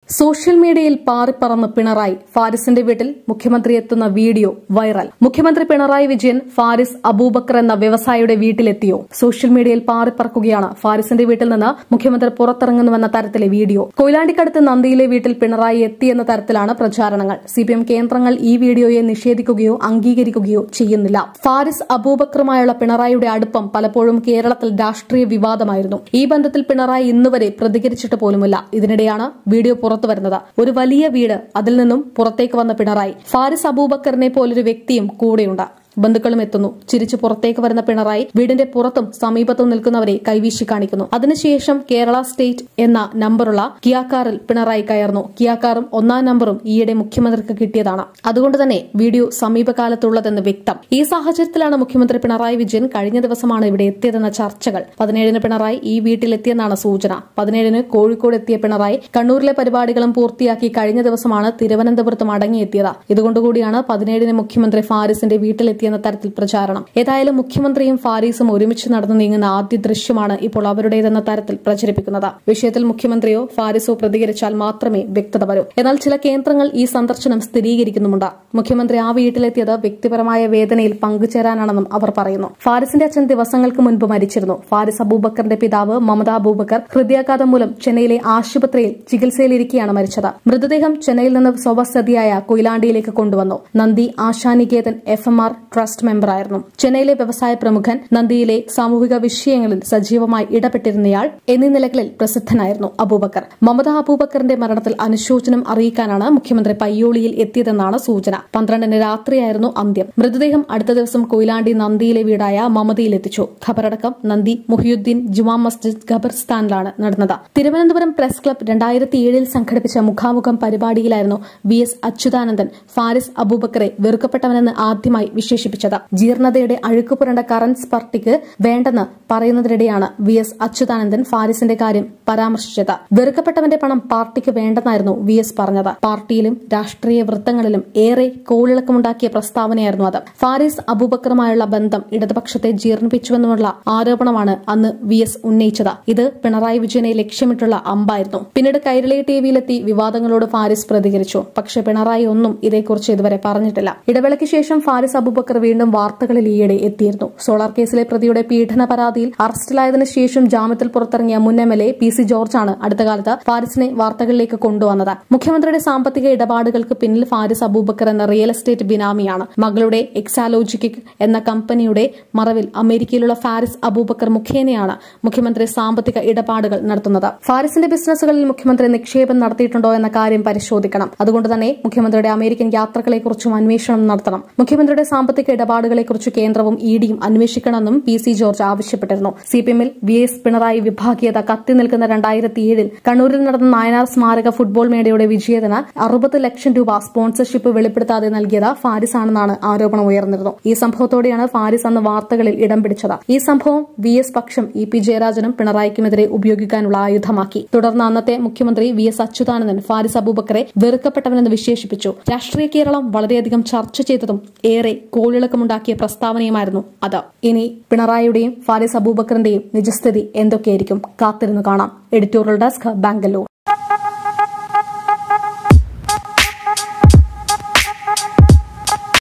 social മീഡിയയിൽ പാറിപ്പറന്ന് പിണറായി ഫാരിസിന്റെ വീട്ടിൽ മുഖ്യമന്ത്രി എത്തുന്ന വീഡിയോ വൈറൽ മുഖ്യമന്ത്രി പിണറായി വിജയൻ ഫാരിസ് അബൂബക്കർ എന്ന വ്യവസായിയുടെ വീട്ടിലെത്തിയോ സോഷ്യൽ മീഡിയയിൽ പാറിപ്പറക്കുകയാണ് ഫാരിസിന്റെ വീട്ടിൽ നിന്ന് മുഖ്യമന്ത്രി പുറത്തിറങ്ങുന്നുവെന്ന തരത്തിലെ വീഡിയോ കൊയിലാണ്ടിക്കടുത്ത് നന്ദിയിലെ വീട്ടിൽ പിണറായി എത്തിയെന്ന തരത്തിലാണ് പ്രചാരണങ്ങൾ സിപിഎം കേന്ദ്രങ്ങൾ ഈ വീഡിയോയെ നിഷേധിക്കുകയോ അംഗീകരിക്കുകയോ ചെയ്യുന്നില്ല ഫാരിസ് അബൂബക്കറുമായുള്ള പിണറായിയുടെ അടുപ്പം പലപ്പോഴും കേരളത്തിൽ രാഷ്ട്രീയ വിവാദമായിരുന്നു ഈ ബന്ധത്തിൽ പിണറായി ഇന്നുവരെ പ്രതികരിച്ചിട്ട് പോലുമില്ല ഇതിനിടെയാണ് വീഡിയോ പുറത്തുവരുന്നത് ഒരു വലിയ വീട് അതിൽ നിന്നും പുറത്തേക്ക് വന്ന പിണറായി ഫാരിസ് അബൂബക്കറിനെ പോലൊരു വ്യക്തിയും കൂടെയുണ്ട് ബന്ധുക്കളും എത്തുന്നു ചിരിച്ചു പുറത്തേക്ക് വരുന്ന പിണറായി വീടിന്റെ പുറത്തും സമീപത്തും നിൽക്കുന്നവരെ കൈവീശി കാണിക്കുന്നു അതിനുശേഷം കേരള സ്റ്റേറ്റ് എന്ന നമ്പറുള്ള കിയാക്കാറിൽ പിണറായി കയർന്നു കിയാക്കാറും ഒന്നാം നമ്പറും ഈയിടെ മുഖ്യമന്ത്രിക്ക് കിട്ടിയതാണ് അതുകൊണ്ട് തന്നെ വീഡിയോ സമീപകാലത്തുള്ളതെന്ന് വ്യക്തം ഈ സാഹചര്യത്തിലാണ് മുഖ്യമന്ത്രി പിണറായി വിജയൻ കഴിഞ്ഞ ദിവസമാണ് ഇവിടെ എത്തിയതെന്ന ചർച്ചകൾ പതിനേഴിന് പിണറായി ഈ വീട്ടിലെത്തിയെന്നാണ് സൂചന പതിനേഴിന് കോഴിക്കോട് എത്തിയ പിണറായി കണ്ണൂരിലെ പരിപാടികളും പൂർത്തിയാക്കി കഴിഞ്ഞ ദിവസമാണ് തിരുവനന്തപുരത്ത് മടങ്ങിയെത്തിയത് ഇതുകൊണ്ടുകൂടിയാണ് പതിനേഴിന് മുഖ്യമന്ത്രി ഫാരിസിന്റെ വീട്ടിലെത്തിയെന്ന തരത്തിൽ പ്രചാരണം ഏതായാലും മുഖ്യമന്ത്രിയും ഫാരീസും ഒരുമിച്ച് നടന്നു നീങ്ങുന്ന ആദ്യ ദൃശ്യമാണ് ഇപ്പോൾ അവരുടേതെന്ന തരത്തിൽ പ്രചരിപ്പിക്കുന്നത് വിഷയത്തിൽ മുഖ്യമന്ത്രിയോ ഫാരിസോ പ്രതികരിച്ചാൽ മാത്രമേ വ്യക്തത വരൂ എന്നാൽ ചില കേന്ദ്രങ്ങൾ ഈ സന്ദർശനം സ്ഥിരീകരിക്കുന്നുമുണ്ട് മുഖ്യമന്ത്രി ആ വീട്ടിലെത്തിയത് വ്യക്തിപരമായ വേദനയിൽ പങ്കുചേരാനാണെന്നും അവർ പറയുന്നു ഫാരിസിന്റെ അച്ഛൻ ദിവസങ്ങൾക്ക് മുൻപ് മരിച്ചിരുന്നു ഫാരിസ് അബൂബക്കറിന്റെ പിതാവ് മമത അബൂബക്കർ ഹൃദയാഘാതം മൂലം ചെന്നൈയിലെ ആശുപത്രിയിൽ ചികിത്സയിലിരിക്കെയാണ് മരിച്ചത് മൃതദേഹം ചെന്നൈയിൽ നിന്ന് സ്വവസതിയായ കൊയിലാണ്ടിയിലേക്ക് കൊണ്ടുവന്നു നന്ദി Ashaniketan F M R trust മെമ്പറായിരുന്നു ചെന്നൈയിലെ വ്യവസായ പ്രമുഖൻ നന്ദിയിലെ സാമൂഹിക വിഷയങ്ങളിൽ സജീവമായി ഇടപെട്ടിരുന്നയാൾ എന്നീ നിലകളിൽ പ്രസിദ്ധനായിരുന്നു അബൂബക്കർ മമത അബൂബക്കറിന്റെ മരണത്തിൽ അനുശോചനം അറിയിക്കാനാണ് മുഖ്യമന്ത്രി പയ്യോളിയിൽ എത്തിയതെന്നാണ് സൂചന പന്ത്രണ്ടിന് രാത്രിയായിരുന്നു അന്ത്യം മൃതദേഹം അടുത്ത ദിവസം കൊയിലാണ്ടി നന്ദിയിലെ വീടായ മമതയിൽ എത്തിച്ചു ഖബറടക്കം നന്ദി മുഹിയുദ്ദീൻ ജുമാ മസ്ജിദ് ഖബർസ്ഥാനിലാണ് നടന്നത് തിരുവനന്തപുരം പ്രസ് ക്ലബ് രണ്ടായിരത്തി ഏഴിൽ സംഘടിപ്പിച്ച മുഖാമുഖം പരിപാടിയിലായിരുന്നു വി എസ് അച്യുതാനന്ദൻ ഫാരിസ് അബൂബക്കറെ വെറുക്കപ്പെട്ടവനെന്ന് ആദ്യമായി വിശേഷിപ്പിച്ചത് ജീർണതയുടെ അഴുക്ക് പുരണ്ട കറൻസ് പാർട്ടിക്ക് വേണ്ടെന്ന് പറയുന്നതിനിടെയാണ് വി എസ് അച്യുതാനന്ദൻ ഫാരിസിന്റെ കാര്യം പരാമർശിച്ചത് വെറുക്കപ്പെട്ടവന്റെ പണം പാർട്ടിക്ക് വേണ്ടെന്നായിരുന്നു വി എസ് പറഞ്ഞത് പാർട്ടിയിലും രാഷ്ട്രീയ വൃത്തങ്ങളിലും ഏറെ കോളിളക്കമുണ്ടാക്കിയ പ്രസ്താവനയായിരുന്നു അത് ഫാരിസ് അബൂബക്കറുമായുള്ള ബന്ധം ഇടതുപക്ഷത്തെ ജീർണിപ്പിച്ചുവെന്നുമുള്ള ആരോപണമാണ് അന്ന് വി എസ് ഉന്നയിച്ചത് ഇത് പിണറായി വിജയനെ ലക്ഷ്യമിട്ടുള്ള അമ്പായിരുന്നു പിന്നീട് കൈരളി ടിവിയിലെത്തി വിവാദങ്ങളോട് ഫാരിസ് പ്രതികരിച്ചു പക്ഷേ പിണറായി ഒന്നും ഇതേക്കുറിച്ച് ഇതുവരെ പറഞ്ഞിട്ടില്ല ഇടവേളയ്ക്ക് ശേഷം ഫാരിസ് അബൂബക്കർ വീണ്ടും വാർത്തകളിൽ ഈയിടെ എത്തിയിരുന്നു സോളാർ കേസിലെ പ്രതിയുടെ പീഡന പരാതിയിൽ അറസ്റ്റിലായതിനു ശേഷം ജാമ്യത്തിൽ പുറത്തിറങ്ങിയ മുൻ M L A P C ജോർജാണ് അടുത്ത കാലത്ത് ഫാരിസിനെ വാർത്തകളിലേക്ക് കൊണ്ടുവന്നത് മുഖ്യമന്ത്രിയുടെ സാമ്പത്തിക ഇടപാടുകൾക്ക് പിന്നിൽ ഫാരിസ് അബൂബക്കർ എന്ന റിയൽ എസ്റ്റേറ്റ് ബിനാമിയാണ് മകളുടെ എക്സാലോജിക് എന്ന കമ്പനിയുടെ മറവിൽ അമേരിക്കയിലുള്ള ഫാരിസ് അബൂബക്കർ മുഖേനയാണ് മുഖ്യമന്ത്രി സാമ്പത്തിക ഇടപാടുകൾ നടത്തുന്നത് ഫാരിസിന്റെ ബിസിനസ്സുകളിൽ മുഖ്യമന്ത്രി നിക്ഷേപം നടത്തിയിട്ടുണ്ടോ എന്ന കാര്യം പരിശോധിക്കണം അതുകൊണ്ട് തന്നെ മുഖ്യമന്ത്രിയുടെ അമേരിക്കൻ യാത്രകളെക്കുറിച്ചും അന്വേഷണം നടത്തണം മുഖ്യമന്ത്രിയുടെ സാമ്പത്തിക ഇടപാടുകളെക്കുറിച്ച് കേന്ദ്രവും ഇഡിയും അന്വേഷിക്കണമെന്നും പി സി ജോർജ് ആവശ്യപ്പെട്ടിരുന്നു സിപിഎമ്മിൽ വി എസ് പിണറായി വിഭാഗീയത കത്തി നിൽക്കുന്ന രണ്ടായിരത്തി ഏഴിൽ കണ്ണൂരിൽ നടന്ന നായനാർ സ്മാരക ഫുട്ബോൾ മേളയുടെ വിജയത്തിന് അറുപത് ലക്ഷം രൂപ സ്പോൺസർഷിപ്പ് വെളിപ്പെടുത്താതെ നൽകിയത് ഫാരിസ് ആണെന്നാണ് ആരോപണം ഉയർന്നിരുന്നു ഈ സംഭവത്തോടെയാണ് ഫാരിസ് അന്ന് വാർത്തകളിൽ ഇടം പിടിച്ചത് ഈ സംഭവം വി എസ് പക്ഷം ഇ പി ജയരാജനും പിണറായിക്കുമെതിരെ ഉപയോഗിക്കാനുള്ള ആയുധമാക്കി തുടർന്ന് അന്നത്തെ മുഖ്യമന്ത്രി വി എസ് അച്യുതാനന്ദൻ ഫാരിസ് അബൂബക്കറെ വെറുക്കപ്പെട്ടവനെന്ന് വിശേഷിപ്പിച്ചു രാഷ്ട്രീയ കേരളം വളരെയധികം ചർച്ച ചെയ്തതും ഏറെ കോളിളക്കമുണ്ടാക്കിയ പ്രസ്താവനയുമായിരുന്നു അത് ഇനി പിണറായിയുടെയും ഫാരിസ് അബൂബക്കറിന്റെയും നിജസ്ഥിതി എന്തൊക്കെയായിരിക്കും കാത്തിരുന്നു കാണാം എഡിറ്റോറിയൽ ഡെസ്ക് ബാംഗ്ലൂർ